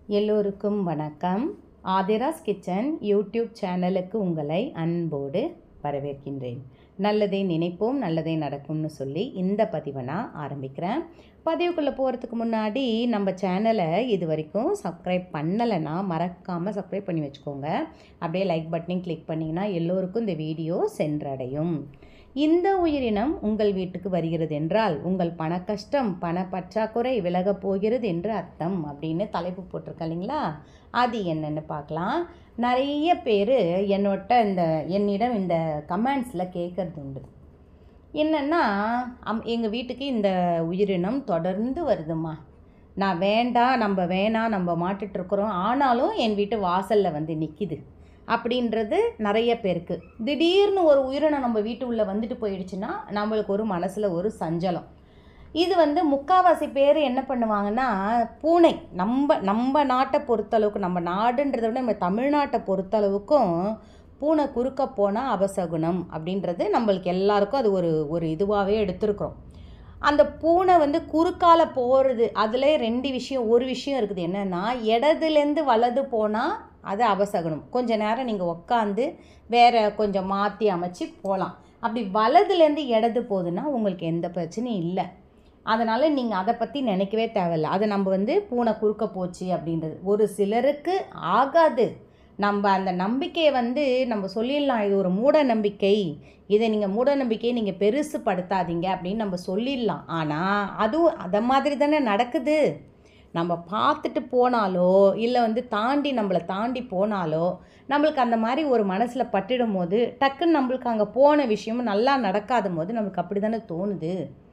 எல்லோருக்கும் வணக்கம் Aadhira's kitchen YouTube சேனலுக்கு உங்களை அன்போடு வரவேற்கின்றேன் நல்லதை நினைப்போம் நல்லதை நடக்கும்னு சொல்லி இந்த பதிவை நான் ஆரம்பிக்கிறேன் பதிவுக்குள்ளே போகிறதுக்கு முன்னாடி நம்ம சேனலை இது வரைக்கும் சப்ஸ்கிரைப் பண்ணலைன்னா மறக்காமல் சப்ஸ்கிரைப் பண்ணி வச்சுக்கோங்க அப்படியே லைக் பட்டனையும் கிளிக் பண்ணிங்கன்னா எல்லோருக்கும் இந்த வீடியோ சென்றடையும் இந்த உயிரினம் உங்கள் வீட்டுக்கு வருகிறது என்றால் உங்கள் பண கஷ்டம் பண பற்றாக்குறை விலகப் போகிறது என்று அர்த்தம் அப்படின்னு தலைப்பு போட்டிருக்கேன் இல்லைங்களா அது என்னன்னு பார்க்கலாம் நிறைய பேர் என்னோட்ட இந்த என்னிடம் இந்த கமெண்ட்ஸில் கேட்குறது உண்டு என்னென்னா அம் எங்கள் வீட்டுக்கு இந்த உயிரினம் தொடர்ந்து வருதுமா நான் வேண்டாம் நம்ம வேணாம் நம்ம மாட்டுட்ருக்குறோம் ஆனாலும் என் வீட்டு வாசலில் வந்து நிற்கிது அப்படின்றது நிறைய பேருக்கு திடீர்னு ஒரு உயிரினம் நம்ம வீட்டு உள்ளே வந்துட்டு போயிடுச்சுன்னா நம்மளுக்கு ஒரு மனசில் ஒரு சஞ்சலம் இது வந்து முக்காவாசி பேர் என்ன பண்ணுவாங்கன்னா பூனை நம்ம நம்ம நாட்டை பொறுத்தளவுக்கு நம்ம நாடுன்றதை விட நம்ம தமிழ்நாட்டை பொறுத்தளவுக்கும் பூனை குறுக்க போனால் அபசகுணம் அப்படின்றது நம்மளுக்கு எல்லாருக்கும் அது ஒரு ஒரு இதுவாகவே எடுத்திருக்கிறோம் அந்த பூனை வந்து குறுக்கால போகிறது அதில் ரெண்டு விஷயம் ஒரு விஷயம் இருக்குது என்னென்னா இடதுலேருந்து வலது போனால் அது அபசகுணம் கொஞ்ச நேரம் நீங்கள் உக்காந்து வேற கொஞ்சம் மாற்றி அமைச்சு போகலாம் அப்படி வலதுலேருந்து இடது போகுதுன்னா உங்களுக்கு எந்த பிரச்சனையும் இல்லை அதனால் நீங்கள் அதை பற்றி நினைக்கவே தேவையில்ல அதை நம்ம வந்து பூனை குறுக்க போச்சு அப்படின்றது ஒரு சிலருக்கு ஆகாது நம்ம அந்த நம்பிக்கையை வந்து நம்ம சொல்லிடலாம் இது ஒரு மூட நம்பிக்கை இதை நீங்கள் மூட நம்பிக்கையை நீங்கள் பெருசு படுத்தாதீங்க அப்படின்னு நம்ம சொல்லிடலாம் ஆனால் அதுவும் அதை மாதிரி தானே நடக்குது நம்ம பார்த்துட்டு போனாலோ இல்லை வந்து தாண்டி நம்மளை தாண்டி போனாலோ நம்மளுக்கு அந்த மாதிரி ஒரு மனசில் பட்டிடும் போது டக்குன்னு நம்மளுக்கு அங்கே போன விஷயமும் நல்லா நடக்காத போது நம்மளுக்கு அப்படி தானே தோணுது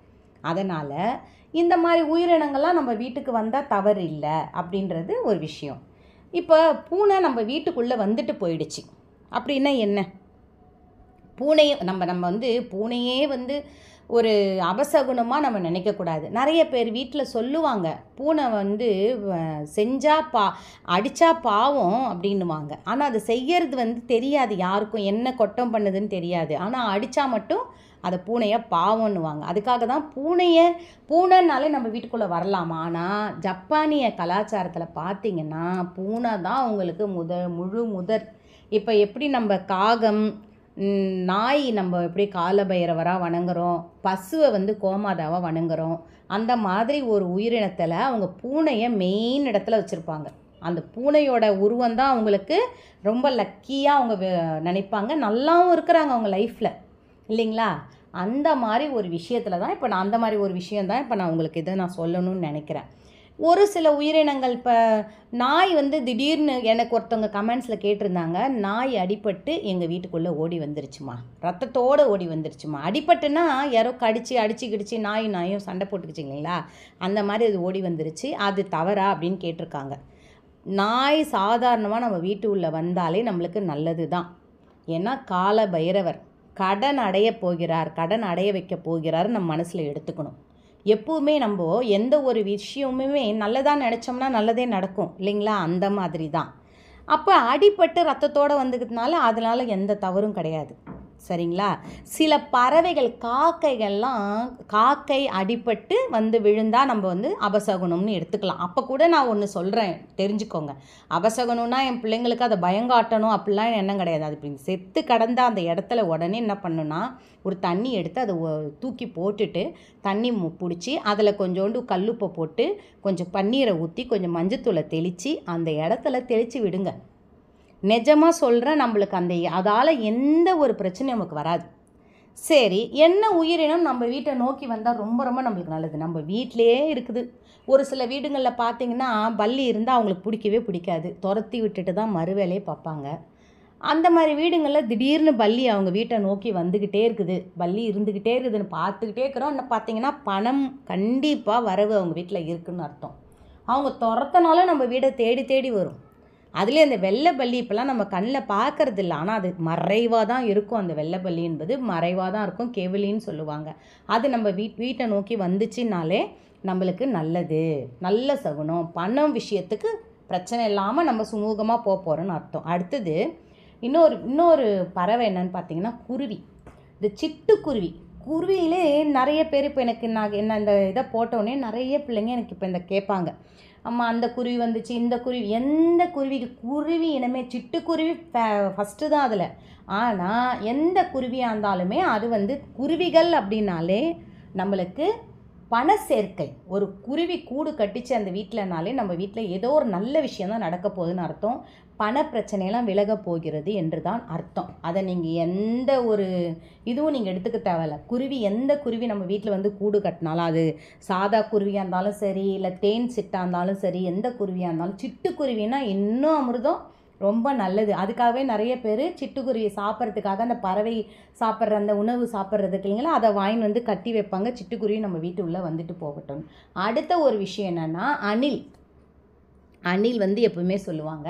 அதனால் இந்த மாதிரி உயிரினங்கள்லாம் நம்ம வீட்டுக்கு வந்தால் தவறு இல்லை அப்படின்றது ஒரு விஷயம் இப்போ பூனை நம்ம வீட்டுக்குள்ளே வந்துட்டு போயிடுச்சு அப்படின்னா என்ன பூனையை நம்ம நம்ம வந்து பூனையே வந்து ஒரு அபசகுணமாக நம்ம நினைக்கக்கூடாது நிறைய பேர் வீட்டில் சொல்லுவாங்க பூனை வந்து செஞ்சா பா அடித்தா பாவம் அப்படின்னுவாங்க ஆனால் அது செய்யறது வந்து தெரியாது யாருக்கும் என்ன கொட்டம் பண்ணுதுன்னு தெரியாது ஆனால் அடித்தா மட்டும் அதை பூனையை பாவம்னுவாங்க அதுக்காக தான் பூனையை பூனைனாலே நம்ம வீட்டுக்குள்ளே வரலாமா ஆனால் ஜப்பானிய கலாச்சாரத்தில் பார்த்தீங்கன்னா பூனை தான் உங்களுக்கு முத முழு முதற் இப்போ எப்படி நம்ம காகம் நாய் நம்ம எப்படி காலபைரவராக வணங்குறோம் பசுவை வந்து கோமாதாவாக வணங்குறோம் அந்த மாதிரி ஒரு உயிரினத்தில் அவங்க பூனையை மெயின் இடத்துல வச்சுருப்பாங்க அந்த பூனையோட உருவம் தான் அவங்களுக்கு ரொம்ப லக்கியாக அவங்க நினைப்பாங்க நல்லாவும் இருக்கிறாங்க அவங்க லைஃப்பில் இல்லைங்களா அந்த மாதிரி ஒரு விஷயத்தில் தான் இப்போ நான் அந்த மாதிரி ஒரு விஷயம் தான் இப்போ நான் உங்களுக்கு இதை நான் சொல்லணும்னு நினைக்கிறேன் ஒரு சில உயிரினங்கள் இப்போ நாய் வந்து திடீர்னு எனக்கு ஒருத்தவங்க கமெண்ட்ஸில் கேட்டிருந்தாங்க நாய் அடிபட்டு எங்கள் வீட்டுக்குள்ளே ஓடி வந்துருச்சுமா ரத்தத்தோடு ஓடி வந்துருச்சுமா அடிபட்டுனா யாரோ கடிச்சு அடிச்சு கிடிச்சு நாய் நாயும் சண்டை போட்டுக்கிச்சு இல்லைங்களா அந்த மாதிரி அது ஓடி வந்துருச்சு அது தவறா அப்படின்னு கேட்டிருக்காங்க நாய் சாதாரணமாக நம்ம வீட்டு உள்ளே வந்தாலே நம்மளுக்கு நல்லது தான் ஏன்னா கால பைரவர் கடன் அடைய போகிறார் கடன் அடைய வைக்க போகிறார் நம்ம மனசில் எடுத்துக்கணும் எப்பவுமே நம்ம எந்த ஒரு விஷயமுமே நல்லதாக நினச்சோம்னா நல்லதே நடக்கும் இல்லைங்களா அந்த மாதிரி தான் அப்போ அடிப்பட்டு ரத்தத்தோடு வந்துக்கிறதுனால அதனால் எந்த தவறும் கிடையாது சரிங்களா சில பறவைகள் காக்கைகள்லாம் காக்கை அடிபட்டு வந்து விழுந்தால் நம்ம வந்து அபசகுணம்னு எடுத்துக்கலாம் அப்போ கூட நான் ஒன்று சொல்கிறேன் தெரிஞ்சுக்கோங்க அபசகுணம்னா என் பிள்ளைங்களுக்கு அதை பயங்காட்டணும் அப்படிலாம் எண்ணம் கிடையாது அது இப்படி செத்து கடந்த அந்த இடத்துல உடனே என்ன பண்ணுன்னா ஒரு தண்ணி எடுத்து அதை தூக்கி போட்டுட்டு தண்ணி பிடிச்சி அதில் கொஞ்சோண்டு கல்லுப்பை போட்டு கொஞ்சம் பன்னீரை ஊற்றி கொஞ்சம் மஞ்சத்தூளை தெளித்து அந்த இடத்துல தெளித்து விடுங்க நிஜமாக சொல்கிறேன் நம்மளுக்கு அந்த அதால் எந்த ஒரு பிரச்சனையும் நமக்கு வராது சரி என்ன உயிரினம் நம்ம வீட்டை நோக்கி வந்தால் ரொம்ப ரொம்ப நம்மளுக்கு நல்லது நம்ம வீட்டிலே இருக்குது ஒரு சில வீடுங்களில் பார்த்தீங்கன்னா பல்லி இருந்தால் அவங்களுக்கு பிடிக்கவே பிடிக்காது துரத்தி விட்டுட்டு தான் மறுவேலையே பார்ப்பாங்க அந்த மாதிரி வீடுங்களில் திடீர்னு பல்லி அவங்க வீட்டை நோக்கி வந்துக்கிட்டே இருக்குது பல்லி இருந்துக்கிட்டே இருக்குதுன்னு பார்த்துக்கிட்டே இருக்கிறோம் இன்னும் பார்த்தீங்கன்னா பணம் கண்டிப்பாக வரவு அவங்க வீட்டில் இருக்குன்னு அர்த்தம் அவங்க துரத்தனாலும் நம்ம வீடை தேடி தேடி வரும் அதுலேயே அந்த வெள்ளை பள்ளி இப்போல்லாம் நம்ம கண்ணில் பார்க்கறது இல்லை ஆனால் அது மறைவாக தான் இருக்கும் அந்த வெள்ளை பள்ளி என்பது மறைவாக தான் இருக்கும் கெவிலின்னு சொல்லுவாங்க அது நம்ம வீட் வீட்டை நோக்கி வந்துச்சுனாலே நம்மளுக்கு நல்லது நல்ல சகுனம் பணம் விஷயத்துக்கு பிரச்சனை இல்லாமல் நம்ம சுமூகமாக போக போகிறோன்னு அர்த்தம் அடுத்தது இன்னொரு இன்னொரு பறவை என்னன்னு பார்த்தீங்கன்னா குருவி இந்த சிட்டுக்குருவி குருவியிலே நிறைய பேர் இப்போ எனக்கு நான் என்ன இந்த இதை போட்டோடனே நிறைய பிள்ளைங்க எனக்கு இப்போ இந்த கேட்பாங்க அம்மா அந்த குருவி வந்துச்சு இந்த குருவி எந்த குருவிக்கு குருவி இனமே சிட்டுக்குருவி ஃபஸ்ட்டு தான் அதில் ஆனால் எந்த குருவியாக இருந்தாலுமே அது வந்து குருவிகள் அப்படின்னாலே நம்மளுக்கு பண சேர்க்கை ஒரு குருவி கூடு கட்டிச்சு அந்த வீட்டிலனாலே நம்ம வீட்டில் ஏதோ ஒரு நல்ல விஷயம் தான் நடக்க போகுதுன்னு அர்த்தம் பண பிரச்சனையெல்லாம் விலக போகிறது என்று தான் அர்த்தம் அதை நீங்கள் எந்த ஒரு இதுவும் நீங்கள் எடுத்துக்க தேவையில்ல குருவி எந்த குருவி நம்ம வீட்டில் வந்து கூடு கட்டினாலும் அது சாதா குருவியாக இருந்தாலும் சரி இல்லை தேன் சிட்டாக இருந்தாலும் சரி எந்த குருவியாக இருந்தாலும் சிட்டுக்குருவினா இன்னும் அமிர்தம் ரொம்ப நல்லது அதுக்காகவே நிறைய பேர் சிட்டுக்குருவி சாப்பிட்றதுக்காக அந்த பறவை சாப்பிட்ற அந்த உணவு சாப்பிட்றதுக்கு இல்லைங்களா அதை வாங்கின்னு வந்து கட்டி வைப்பாங்க சிட்டுக்குருவி நம்ம வீட்டு உள்ளே வந்துட்டு போகட்டும் அடுத்த ஒரு விஷயம் என்னென்னா அணில் அணில் வந்து எப்பவுமே சொல்லுவாங்க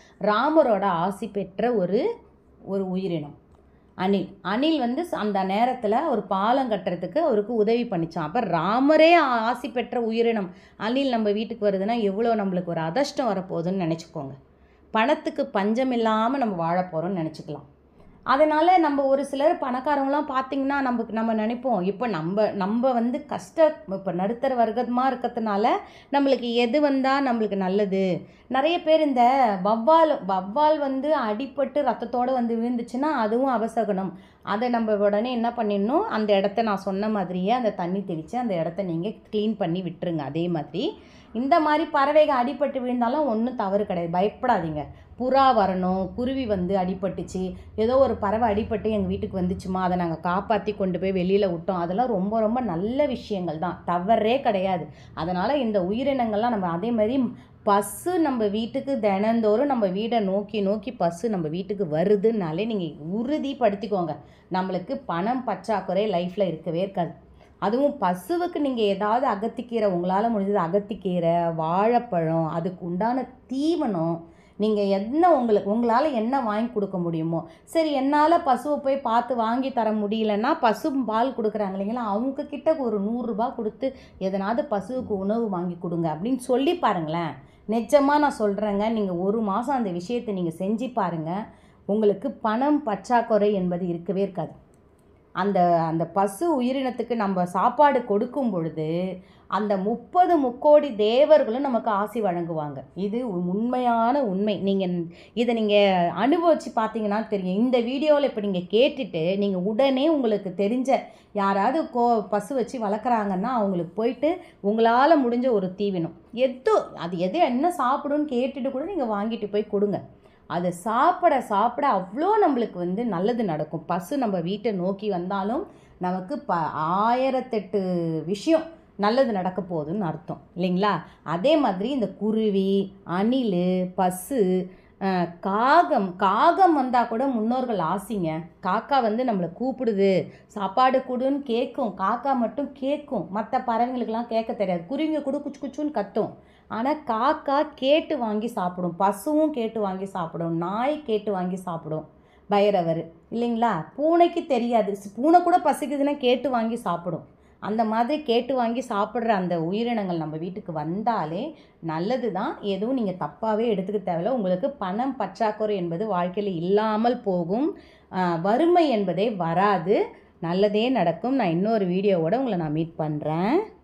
ராமரோட ஆசி பெற்ற ஒரு ஒரு உயிரினம் அணில் அணில் வந்து அந்த நேரத்தில் ஒரு பாலம் கட்டுறதுக்கு அவருக்கு உதவி பண்ணிச்சான் அப்போ ராமரே ஆ- ஆசி பெற்ற உயிரினம் அணில் நம்ம வீட்டுக்கு வருதுன்னா எவ்வளோ நம்மளுக்கு ஒரு அதிர்ஷ்டம் வரப்போகுதுன்னு நினச்சிக்கோங்க பணத்துக்கு பஞ்சம் இல்லாமல் நம்ம வாழ போகிறோம்னு நினச்சிக்கலாம் அதனால் நம்ம ஒரு சிலர் பணக்காரங்களாம் பார்த்திங்கன்னா நமக்கு நம்ம நினைப்போம் இப்போ நம்ம நம்ம வந்து கஷ்ட இப்போ நடுத்தர வர்க்கமாக இருக்கிறதுனால நம்மளுக்கு எது வந்தால் நம்மளுக்கு நல்லது நிறைய பேர் இந்த வவ்வால் வவ்வால் வந்து அடிபட்டு ரத்தத்தோடு வந்து விழுந்துச்சுன்னா அதுவும் அவசகனம் அதை நம்ம உடனே என்ன பண்ணிடணும் அந்த இடத்த நான் சொன்ன மாதிரியே அந்த தண்ணி தெளித்து அந்த இடத்த நீங்கள் க்ளீன் பண்ணி விட்டுருங்க அதே மாதிரி இந்த மாதிரி பறவைகள் அடிபட்டு விழுந்தாலும் ஒன்றும் தவறு கிடையாது பயப்படாதீங்க புறா வரணும் குருவி வந்து அடிபட்டுச்சு ஏதோ ஒரு பறவை அடிபட்டு எங்கள் வீட்டுக்கு வந்துச்சுமா அதை நாங்கள் காப்பாற்றி கொண்டு போய் வெளியில் விட்டோம் அதெல்லாம் ரொம்ப ரொம்ப நல்ல விஷயங்கள் தான் தவறே கிடையாது அதனால் இந்த உயிரினங்கள்லாம் நம்ம அதே மாதிரி பஸ்ஸு நம்ம வீட்டுக்கு தினந்தோறும் நம்ம வீடை நோக்கி நோக்கி பஸ்ஸு நம்ம வீட்டுக்கு வருதுன்னாலே நீங்கள் உறுதிப்படுத்திக்கோங்க நம்மளுக்கு பணம் பற்றாக்குறை லைஃப்பில் இருக்கவே இருக்காது அதுவும் பசுவுக்கு நீங்கள் ஏதாவது அகத்திக்கீரை உங்களால் முடிஞ்சது அகத்திக்கீரை வாழைப்பழம் அதுக்கு உண்டான தீவனம் நீங்கள் என்ன உங்களுக்கு உங்களால் என்ன வாங்கி கொடுக்க முடியுமோ சரி என்னால் பசுவை போய் பார்த்து வாங்கி தர முடியலன்னா பசு பால் கொடுக்குறாங்க இல்லைங்களா அவங்க கிட்ட ஒரு நூறுரூபா கொடுத்து எதனாவது பசுவுக்கு உணவு வாங்கி கொடுங்க அப்படின்னு சொல்லி பாருங்களேன் நிஜமாக நான் சொல்கிறேங்க நீங்கள் ஒரு மாதம் அந்த விஷயத்தை நீங்கள் செஞ்சு பாருங்கள் உங்களுக்கு பணம் பற்றாக்குறை என்பது இருக்கவே இருக்காது அந்த அந்த பசு உயிரினத்துக்கு நம்ம சாப்பாடு கொடுக்கும் பொழுது அந்த முப்பது முக்கோடி தேவர்களும் நமக்கு ஆசி வழங்குவாங்க இது உண்மையான உண்மை நீங்கள் இதை நீங்கள் அனுபவித்து பார்த்தீங்கன்னா தெரியும் இந்த வீடியோவில் இப்போ நீங்கள் கேட்டுட்டு நீங்கள் உடனே உங்களுக்கு தெரிஞ்ச யாராவது கோ பசு வச்சு வளர்க்குறாங்கன்னா அவங்களுக்கு போயிட்டு உங்களால் முடிஞ்ச ஒரு தீவனம் எதோ அது எது என்ன சாப்பிடுன்னு கேட்டுட்டு கூட நீங்கள் வாங்கிட்டு போய் கொடுங்க அதை சாப்பிட சாப்பிட அவ்வளோ நம்மளுக்கு வந்து நல்லது நடக்கும் பசு நம்ம வீட்டை நோக்கி வந்தாலும் நமக்கு ப ஆயிரத்தெட்டு விஷயம் நல்லது நடக்க போகுதுன்னு அர்த்தம் இல்லைங்களா அதே மாதிரி இந்த குருவி அணில் பசு அஹ், காகம் காகம் வந்தால் கூட முன்னோர்கள் ஆசிங்க காக்கா வந்து நம்மளை கூப்பிடுது சாப்பாடு கொடுன்னு கேட்கும் காக்கா மட்டும் கேட்கும் மற்ற பறவைங்களுக்கெல்லாம் கேட்க தெரியாது குருவிங்க கூட குச்சு குச்சுன்னு கத்தும் ஆனால் காக்கா கேட்டு வாங்கி சாப்பிடும் பசுவும் கேட்டு வாங்கி சாப்பிடும் நாய் கேட்டு வாங்கி சாப்பிடும் பைரவர் இல்லைங்களா பூனைக்கு தெரியாது ஸ்- பூனை கூட பசிக்குதுன்னா கேட்டு வாங்கி சாப்பிடும் அந்த மாதிரி கேட்டு வாங்கி சாப்பிட்ற அந்த உயிரினங்கள் நம்ம வீட்டுக்கு வந்தாலே நல்லது தான் எதுவும் நீங்கள் தப்பாகவே எடுத்துக்க தேவையில்ல உங்களுக்கு பணம் பற்றாக்குறை என்பது வாழ்க்கையில் இல்லாமல் போகும் ஆஹ், வறுமை என்பதே வராது நல்லதே நடக்கும் நான் இன்னொரு வீடியோவோட உங்களை நான் மீட் பண்ணுறேன்